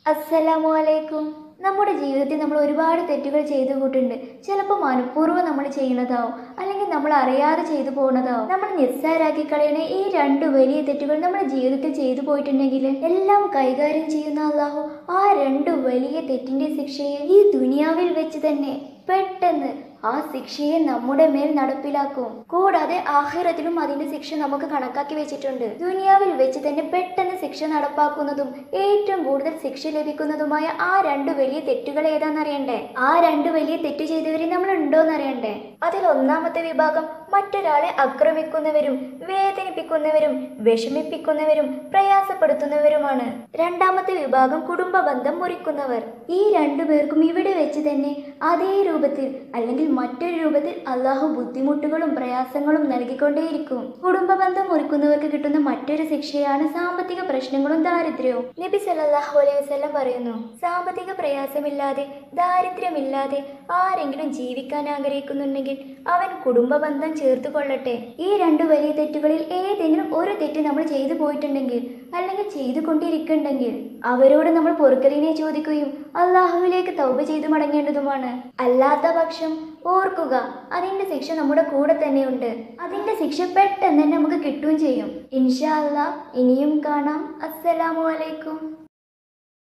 അസ്സലാമു അലൈക്കും നമ്മുടെ ജീവിതത്തിൽ നമ്മൾ ഒരുപാട് തെറ്റുകൾ ചെയ്തു കൂട്ടുണ്ട് ചിലപ്പോൾ മനഃപൂർവ്വം നമ്മൾ ചെയ്യുന്നതാവും അല്ലെങ്കിൽ നമ്മൾ അറിയാതെ ചെയ്തു പോകുന്നതാവും നമ്മൾ നിസ്സാരാക്കി കളയുന്ന ഈ രണ്ട് വലിയ തെറ്റുകൾ നമ്മുടെ ജീവിതത്തിൽ ചെയ്തു പോയിട്ടുണ്ടെങ്കിൽ എല്ലാം കൈകാര്യം ചെയ്യുന്ന അള്ളാഹു ആ രണ്ട് വലിയ തെറ്റിന്റെ ശിക്ഷയെ ഈ ദുനിയാവിൽ വെച്ച് തന്നെ പെട്ടെന്ന് ആ ശിക്ഷയെ നമ്മുടെ മേൽ നടപ്പിലാക്കും കൂടാതെ ആഹിറത്തിലും അതിന്റെ ശിക്ഷ നമുക്ക് കണക്കാക്കി വെച്ചിട്ടുണ്ട് ദുനിയാവിൽ വെച്ച് തന്നെ പെട്ടെന്ന് ശിക്ഷ നടപ്പാക്കുന്നതും ഏറ്റവും കൂടുതൽ ശിക്ഷ ലഭിക്കുന്നതുമായ ആ രണ്ട് വലിയ തെറ്റുകൾ ഏതാണെന്നറിയണ്ടേ ആ രണ്ട് വലിയ തെറ്റ് ചെയ്തവരെ നമ്മൾ ഉണ്ടോയെന്നറിയണ്ടേ അതിൽ ഒന്നാമത്തെ വിഭാഗം മറ്റൊരാളെ ആക്രമിക്കുന്നവരും വേദനിപ്പിക്കുന്നവരും വിഷമിപ്പിക്കുന്നവരും പ്രയാസപ്പെടുത്തുന്നവരുമാണ് രണ്ടാമത്തെ വിഭാഗം കുടുംബ ബന്ധം മുറിക്കുന്നവർ ഈ രണ്ടു പേർക്കും ഇവിടെ വെച്ച് തന്നെ അതേ രൂപത്തിൽ അല്ലെങ്കിൽ മറ്റൊരു രൂപത്തിൽ അള്ളാഹു ബുദ്ധിമുട്ടുകളും പ്രയാസങ്ങളും നൽകിക്കൊണ്ടേയിരിക്കും കുടുംബ ബന്ധം മുറിക്കുന്നവർക്ക് കിട്ടുന്ന മറ്റൊരു ശിക്ഷയാണ് സാമ്പത്തിക പ്രശ്നങ്ങളും ദാരിദ്ര്യവും നബി സല്ലല്ലാഹു അലൈഹി വസല്ലം പറയുന്നു സാമ്പത്തിക പ്രയാസമില്ലാതെ ദാരിദ്ര്യമില്ലാതെ ആരെങ്കിലും ജീവിക്കാൻ ആഗ്രഹിക്കുന്നുണ്ടെങ്കിൽ അവൻ കുടുംബ ബന്ധം ചേർത്ത് കൊള്ളട്ടെ ഈ രണ്ട് വലിയ തെറ്റുകളിൽ ഏതെങ്കിലും ഒരു തെറ്റ് നമ്മൾ ചെയ്തു പോയിട്ടുണ്ടെങ്കിൽ അല്ലെങ്കിൽ ചെയ്തുകൊണ്ടിരിക്കുന്നുണ്ടെങ്കിൽ അവരോട് നമ്മൾ പൊറുക്കലിനെ ചോദിക്കുകയും അള്ളാഹുവിലേക്ക് തൗബ ചെയ്തു മടങ്ങേണ്ടതുമാണ് അല്ലാത്ത പക്ഷം ഓർക്കുക അതിന്റെ ശിക്ഷ നമ്മുടെ കൂടെ തന്നെയുണ്ട് അതിന്റെ ശിക്ഷ പെട്ടെന്ന് തന്നെ നമുക്ക് കിട്ടുകയും ചെയ്യും ഇൻഷാ അല്ലാ ഇനിയും കാണാം അസ്സലാമു അലൈക്കും